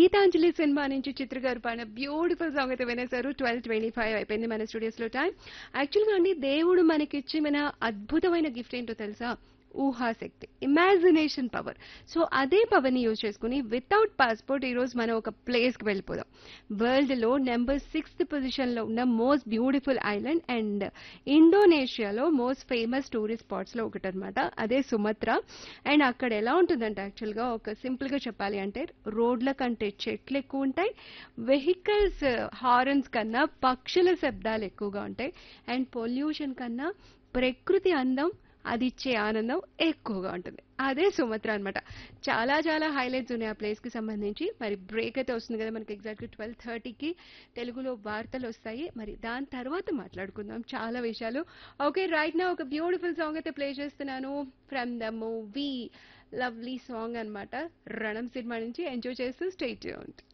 Gitanjali cinema నుంచి చిత్ర గారు పాడిన బ్యూటిఫుల్ సాంగ్ అయితే వినేశారు ట్వెల్వ్ ట్వంటీ ఫైవ్ అయిపోయింది మన స్టూడియోస్ లో టైం యాక్చువల్గా అండి దేవుడు మనకిచ్చి మన అద్భుతమైన గిఫ్ట్ ఏంటో తెలుసా ఊహాశక్తి ఇమాజినేషన్ పవర్ సో అదే పవర్ని యూజ్ చేసుకుని వితౌట్ పాస్పోర్ట్ ఈరోజు మనం ఒక ప్లేస్కి వెళ్ళిపోదాం వరల్డ్లో నెంబర్ సిక్స్త్ పొజిషన్లో ఉన్న మోస్ట్ బ్యూటిఫుల్ ఐలాండ్ అండ్ ఇండోనేషియాలో మోస్ట్ ఫేమస్ టూరిస్ట్ స్పాట్స్లో ఒకటి అనమాట అదే సుమత్ర అండ్ అక్కడ ఎలా ఉంటుందంటే యాక్చువల్గా ఒక సింపుల్గా చెప్పాలి అంటే రోడ్ల కంటే చెట్లు ఎక్కువ ఉంటాయి వెహికల్స్ హారన్స్ కన్నా పక్షుల శబ్దాలు ఎక్కువగా ఉంటాయి అండ్ పొల్యూషన్ కన్నా ప్రకృతి అందం అది ఇచ్చే ఆనందం ఎక్కువగా ఉంటుంది అదే సుమత్ర అన్నమాట చాలా చాలా హైలైట్స్ ఉన్నాయి ఆ ప్లేస్కి సంబంధించి మరి బ్రేక్ అయితే వస్తుంది కదా మనకి ఎగ్జాక్ట్గా ట్వెల్వ్ థర్టీకి తెలుగులో వార్తలు వస్తాయి మరి దాని తర్వాత మాట్లాడుకుందాం చాలా విషయాలు ఓకే రైట్ నా ఒక బ్యూటిఫుల్ సాంగ్ అయితే ప్లే చేస్తున్నాను from the movie lovely song అన్నమాట రణం సినిమా నుంచి ఎంజాయ్ చేస్తూ స్టేట్